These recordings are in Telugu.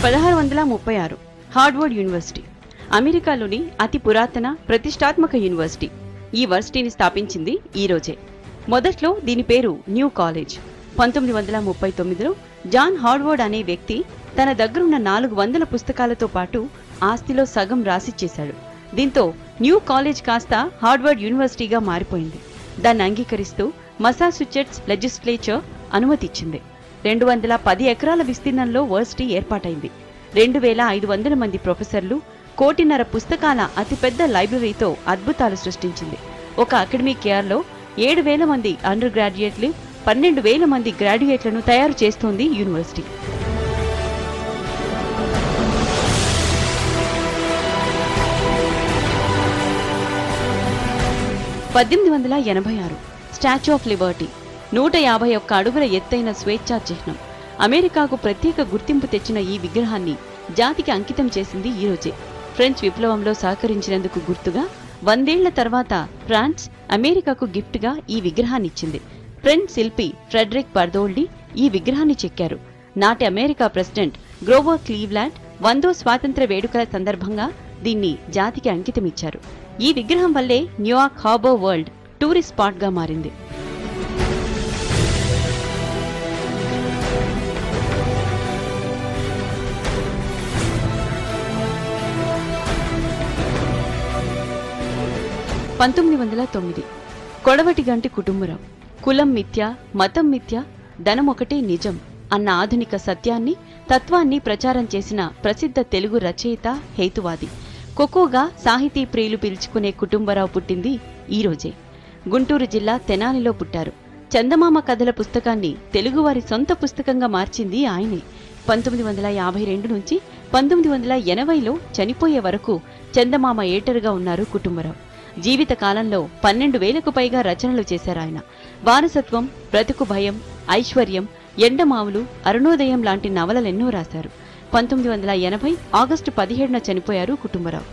పదహారు వందల ముప్పై ఆరు హార్డ్వర్డ్ యూనివర్సిటీ అమెరికాలోని అతి పురాతన ప్రతిష్టాత్మక యూనివర్సిటీ ఈ వర్సిటీని స్థాపించింది ఈ రోజే మొదట్లో దీని పేరు న్యూ కాలేజ్ పంతొమ్మిది వందల ముప్పై తొమ్మిదిలో జాన్ హార్డ్వర్డ్ అనే వ్యక్తి తన దగ్గరున్న నాలుగు వందల పుస్తకాలతో పాటు ఆస్తిలో సగం రాసిచ్చేశాడు దీంతో న్యూ కాలేజ్ కాస్త హార్డ్వర్డ్ యూనివర్సిటీగా మారిపోయింది దాన్ని అంగీకరిస్తూ మసాచుసెట్స్ లెజిస్లేచర్ అనుమతిచ్చింది రెండు వందల పది ఎకరాల విస్తీర్ణంలో వర్సిటీ ఏర్పాటైంది రెండు వేల ఐదు వందల మంది ప్రొఫెసర్లు కోటిన్నర పుస్తకాల అతిపెద్ద లైబ్రరీతో అద్భుతాలు సృష్టించింది ఒక అకాడమిక్ ఇయర్లో ఏడు వేల మంది అండర్ గ్రాడ్యుయేట్లు పన్నెండు వేల మంది గ్రాడ్యుయేట్లను తయారు చేస్తోంది యూనివర్సిటీ పద్దెనిమిది వందల ఎనభై ఆరు స్టాచ్యూ ఆఫ్ లిబర్టీ నూట యాభై ఒక్క అడుగుల ఎత్తైన స్వేచ్ఛా చిహ్నం అమెరికాకు ప్రత్యేక గుర్తింపు తెచ్చిన ఈ విగ్రహాన్ని జాతికి అంకితం చేసింది ఈ రోజే ఫ్రెంచ్ విప్లవంలో సహకరించినందుకు గుర్తుగా వందేళ్ల తర్వాత ఫ్రాన్స్ అమెరికాకు గిఫ్ట్గా ఈ విగ్రహాన్ని ఇచ్చింది ఫ్రెంచ్ శిల్పి ఫ్రెడరిక్ బర్దోల్డి ఈ విగ్రహాన్ని చెక్కారు నాటి అమెరికా ప్రెసిడెంట్ గ్రోవర్ క్లీవ్లాండ్ వందో స్వాతంత్ర వేడుకల సందర్భంగా దీన్ని జాతికి అంకితమిచ్చారు ఈ విగ్రహం వల్లే న్యూయార్క్ హార్బర్ వరల్డ్ టూరిస్ట్ స్పాట్గా మారింది పంతొమ్మిది వందల తొమ్మిది కొడవటి గంటి కుటుంబరావు కులం మిథ్య మతం మిథ్య ధనం ఒకటే నిజం అన్న ఆధునిక సత్యాన్ని తత్వాన్ని ప్రచారం చేసిన ప్రసిద్ధ తెలుగు రచయిత హేతువాది కొకోగా సాహితీ ప్రియులు పిలుచుకునే కుటుంబరావు పుట్టింది ఈ రోజే గుంటూరు జిల్లా తెనాలిలో పుట్టారు చందమామ కథల పుస్తకాన్ని తెలుగువారి సొంత పుస్తకంగా మార్చింది ఆయనే పంతొమ్మిది వందల యాభై రెండు నుంచి పంతొమ్మిది వందల ఎనభైలో చనిపోయే వరకు చందమామ ఏటరుగా ఉన్నారు కుటుంబరావు జీవిత కాలంలో పన్నెండు వేలకు పైగా రచనలు చేశారాయన వారసత్వం బ్రతుకు భయం ఐశ్వర్యం ఎండమావులు అరుణోదయం లాంటి నవలలెన్నో రాశారు పంతొమ్మిది వందల ఎనభై ఆగస్టు పదిహేడున చనిపోయారు కుటుంబరావు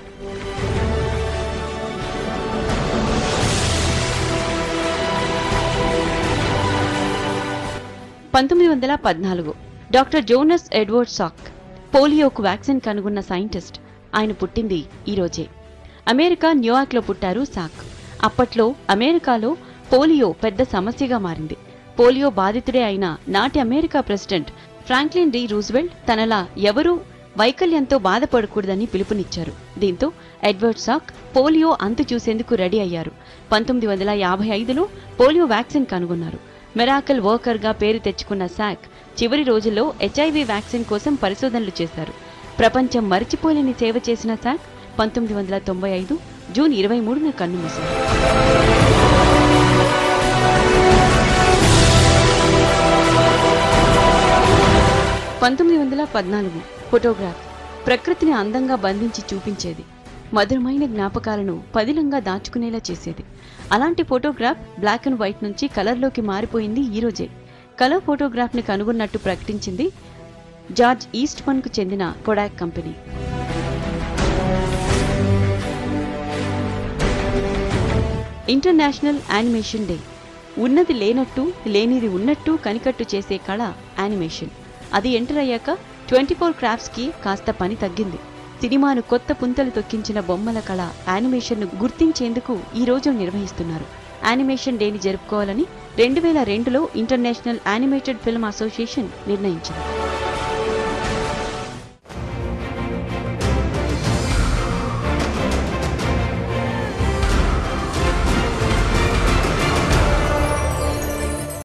పంతొమ్మిది వందల పద్నాలుగు డాక్టర్ జోనస్ ఎడ్వర్డ్ సాక్ పోలియోకు వ్యాక్సిన్ కనుగొన్న సైంటిస్ట్ ఆయన పుట్టింది ఈ రోజే అమెరికా న్యూయార్క్లో పుట్టారు సాక్ అప్పట్లో అమెరికాలో పోలియో పెద్ద సమస్యగా మారింది పోలియో బాధితుడే అయిన నాటి America president Franklin D Roosevelt తనలా ఎవరూ వైకల్యంతో బాధపడకూడదని పిలుపునిచ్చారు దీంతో ఎడ్వర్డ్ సాక్ పోలియో అంతు చూసేందుకు రెడీ అయ్యారు పంతొమ్మిది వందల యాభై ఐదులో పోలియో వ్యాక్సిన్ కనుగొన్నారు మెరాకల్ వర్కర్గా పేరు తెచ్చుకున్న సాక్ చివరి రోజుల్లో హెచ్ఐవి వ్యాక్సిన్ కోసం పరిశోధనలు చేశారు ప్రపంచం మరిచిపోలేని సేవ చేసిన సాక్ పంతొమ్మిది వందల తొంభై ఐదు జూన్ ఇరవై మూడున కన్నుమూశారు పంతొమ్మిది వందల పద్నాలుగు ఫోటోగ్రాఫ్ ప్రకృతిని అందంగా బంధించి చూపించేది మధురమైన జ్ఞాపకాలను పదిలంగా దాచుకునేలా చేసేది అలాంటి ఫోటోగ్రాఫ్ బ్లాక్ అండ్ వైట్ నుంచి కలర్లోకి మారిపోయింది ఈ రోజే కలర్ ఫోటోగ్రాఫ్ని కనుగొన్నట్టు ప్రకటించింది జార్జ్ ఈస్ట్ కు చెందిన Kodak company international animation day ఉన్నది లేనట్టు లేనిది ఉన్నట్టు కనికట్టు చేసే కళ యానిమేషన్ అది ఎంటర్ అయ్యాక ట్వంటీ ఫోర్ క్రాఫ్ట్స్కి కాస్త పని తగ్గింది సినిమాను కొత్త పుంతలు తొక్కించిన బొమ్మల కళ యానిమేషన్ను గుర్తించేందుకు ఈ రోజు నిర్వహిస్తున్నారు యానిమేషన్ డేని జరుపుకోవాలని రెండు వేల రెండులో ఇంటర్నేషనల్ యానిమేటెడ్ ఫిల్మ్ అసోసియేషన్ నిర్ణయించింది